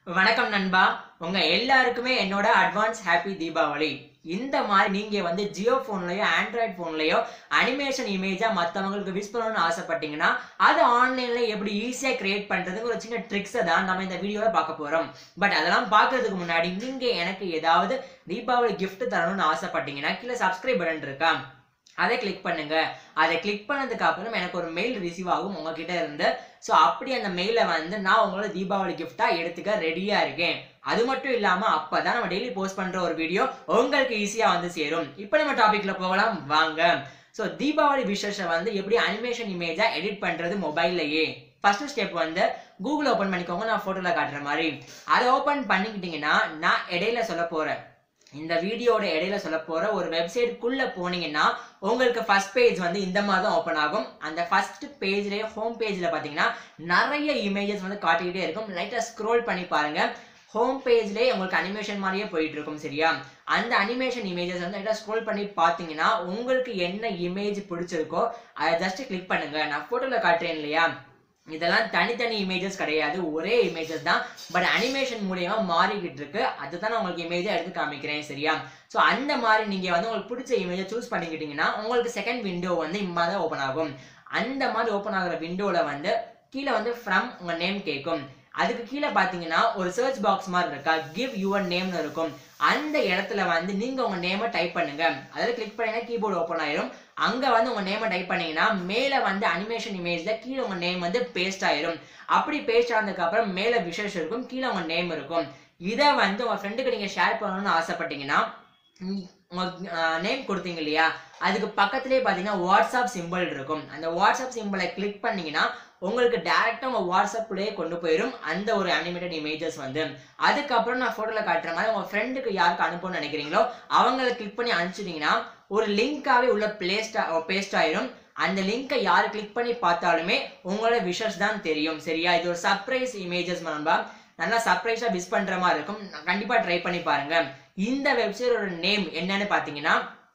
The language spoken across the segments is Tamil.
வணக்கம் நண்பா உங்க எல்லாருக்குமே என்னோட அட்வான்ஸ் ஹாப்பி தீபாவளி இந்த மாதிரி நீங்க வந்து ஜியோ போன்லயோ ஆண்ட்ராய்ட் போன்லயோ அனிமேஷன் இமேஜா மத்தவங்களுக்கு விஷ் பண்ணணும்னு ஆசைப்பட்டீங்கன்னா அது ஆன்லைன்ல எப்படி ஈஸியா கிரியேட் பண்றதுக்கு ஒரு சின்ன ட்ரிக்ஸை தான் நம்ம இந்த வீடியோல பார்க்க போறோம் பட் அதெல்லாம் பார்க்கறதுக்கு முன்னாடி நீங்க எனக்கு ஏதாவது தீபாவளி gift தரணும்னு ஆசைப்பட்டீங்கன்னா கீழே சப்ஸ்கிரைப் பட்டன் இருக்கா அதை கிளிக் பண்ணுங்க அதை கிளிக் பண்ணதுக்கு அப்புறம் எனக்கு ஒரு மெயில் ரிசீவ் ஆகும் உங்ககிட்ட இருந்து ஸோ அப்படி அந்த மெயிலை வந்து நான் உங்களோட தீபாவளி கிஃப்டா எடுத்துக்க ரெடியா இருக்கேன் அது மட்டும் இல்லாம அப்பதான் நம்ம டெய்லி போஸ்ட் பண்ற ஒரு வீடியோ உங்களுக்கு ஈஸியா வந்து சேரும் இப்போ நம்ம டாபிக்ல போகலாம் வாங்க ஸோ தீபாவளி விஷஸை வந்து எப்படி அனிமேஷன் இமேஜா எடிட் பண்றது மொபைல்லையே ஃபர்ஸ்ட் ஸ்டெப் வந்து கூகுள் ஓபன் பண்ணிக்கோங்க நான் போட்டோல காட்டுற மாதிரி அதை ஓபன் பண்ணிக்கிட்டீங்கன்னா நான் இடையில சொல்ல போறேன் இந்த வீடியோட இடையில சொல்ல போற ஒரு வெப்சைட்குள்ள போனீங்கன்னா உங்களுக்கு ஃபர்ஸ்ட் பேஜ் வந்து இந்த மாதிரி தான் ஓப்பன் ஆகும் அந்த ஃபர்ஸ்ட் பேஜ்லயே ஹோம் பேஜ்ல பாத்தீங்கன்னா நிறைய இமேஜஸ் வந்து காட்டிக்கிட்டே இருக்கும் லைட்டா ஸ்க்ரோல் பண்ணி பாருங்க ஹோம் பேஜ்லேயே உங்களுக்கு அனிமேஷன் மாதிரியே போயிட்டு இருக்கும் சரியா அந்த அனிமேஷன் இமேஜஸ் வந்து லைட்டாக ஸ்க்ரோல் பண்ணி பார்த்தீங்கன்னா உங்களுக்கு என்ன இமேஜ் பிடிச்சிருக்கோ அதை ஜஸ்ட் கிளிக் பண்ணுங்க நான் ஃபோட்டோவில் காட்டுறேன் இல்லையா இதெல்லாம் தனித்தனி இமேஜஸ் கிடையாது ஒரே இமேஜஸ் தான் பட் அனிமேஷன் மூலியமா மாறிக்கிட்டு இருக்கு அதுதான் நான் உங்களுக்கு இமேஜா எடுத்து காமிக்கிறேன் சரியா ஸோ அந்த மாதிரி நீங்க வந்து உங்களுக்கு பிடிச்ச இமேஜை சூஸ் பண்ணிக்கிட்டீங்கன்னா உங்களுக்கு செகண்ட் விண்டோ வந்து இம்மா தான் ஓப்பன் ஆகும் அந்த மாதிரி ஓப்பன் ஆகுற விண்டோல வந்து கீழே வந்து ஃப்ரம் உங்க நேம் கேட்கும் அதுக்கு கீழே பார்த்தீங்கன்னா ஒரு சர்ச் பாக்ஸ் மாதிரி இருக்கா கிவ் யுவர் நேம்னு இருக்கும் அந்த இடத்துல வந்து நீங்க உங்க நேமை டைப் பண்ணுங்க அதில் கிளிக் பண்ணீங்கன்னா கீபோர்டு ஓப்பன் ஆயிரும் அங்க வந்து உங்க நேமை டைப் பண்ணீங்கன்னா மேல வந்து அனிமேஷன் இமேஜ்ல கீழே உங்க நேம் வந்து பேஸ்ட் ஆயிரும் அப்படி பேஸ்ட் ஆனதுக்கு அப்புறம் மேல விஷஸ் இருக்கும் கீழே உங்க நேம் இருக்கும் இதை வந்து உங்க ஃப்ரெண்டுக்கு நீங்க ஷேர் பண்ணணும்னு ஆசைப்பட்டீங்கன்னா உம், உங்க நேம் கொடுத்தீங்க இல்லையா அதுக்கு பக்கத்துலேயே பார்த்தீங்கன்னா வாட்ஸ்அப் சிம்பிள் இருக்கும் அந்த வாட்ஸ்அப் சிம்பிளை கிளிக் பண்ணீங்கன்னா உங்களுக்கு டேரெக்டாக உங்கள் வாட்ஸ்அப்லேயே கொண்டு போயிடும் அந்த ஒரு அனிமேட்டட் இமேஜஸ் வந்து அதுக்கப்புறம் நான் ஃபோட்டோவில் காட்டுற மாதிரி உங்கள் ஃப்ரெண்டுக்கு யாருக்கு அனுப்பணும்னு நினைக்கிறீங்களோ அவங்கள கிளிக் பண்ணி அனுப்பிச்சிட்டிங்கன்னா ஒரு லிங்காகவே உள்ள பிளேஸ்ட் பேஸ்ட் ஆயிரும் அந்த லிங்கை யார் கிளிக் பண்ணி பார்த்தாலுமே உங்களோட விஷஸ் தான் தெரியும் சரியா இது ஒரு சர்ப்ரைஸ் இமேஜஸ் நண்பா நல்லா சர்ப்ரைஸாக விஷ் பண்ணுற மாதிரி இருக்கும் கண்டிப்பாக ட்ரை பண்ணி பாருங்க இந்த வெப்சைட்டோட நேம் என்னன்னு பார்த்தீங்கன்னா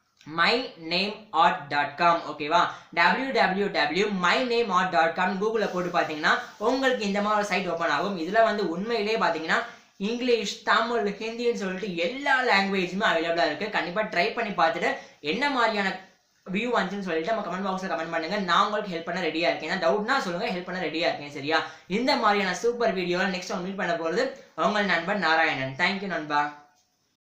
my name art dot com ஓகேவா W W W my name art dot com கூகுளில் போட்டு பார்த்தீங்கன்னா உங்களுக்கு இந்த மாதிரி ஒரு சைட் ஓப்பன் ஆகும் இதில் வந்து உண்மையிலே பார்த்தீங்கன்னா இங்கிலீஷ் தமிழ் ஹிந்தின்னு சொல்லிட்டு எல்லா லாங்குவேஜுமே அவைலபிளாக இருக்குது கண்டிப்பாக ட்ரை பண்ணி பார்த்துட்டு என்ன மாதிரியான வியூ வந்துச்சுன்னு சொல்லிட்டு நம்ம கமெண்ட் பாக்ஸில் கமெண்ட் பண்ணுங்க நான் உங்களுக்கு ஹெல்ப் பண்ண ரெடியாக இருக்கேன் ஏன்னா டவுட்னா சொல்லுங்க ஹெல்ப் பண்ண ரெடியாக இருக்கேன் சரியா இந்த மாதிரியான சூப்பர் வீடியோவில் நெக்ஸ்ட் மீட் பண்ண போகிறது உங்கள் நண்பன் நாராயணன் தேங்க்யூ நண்பா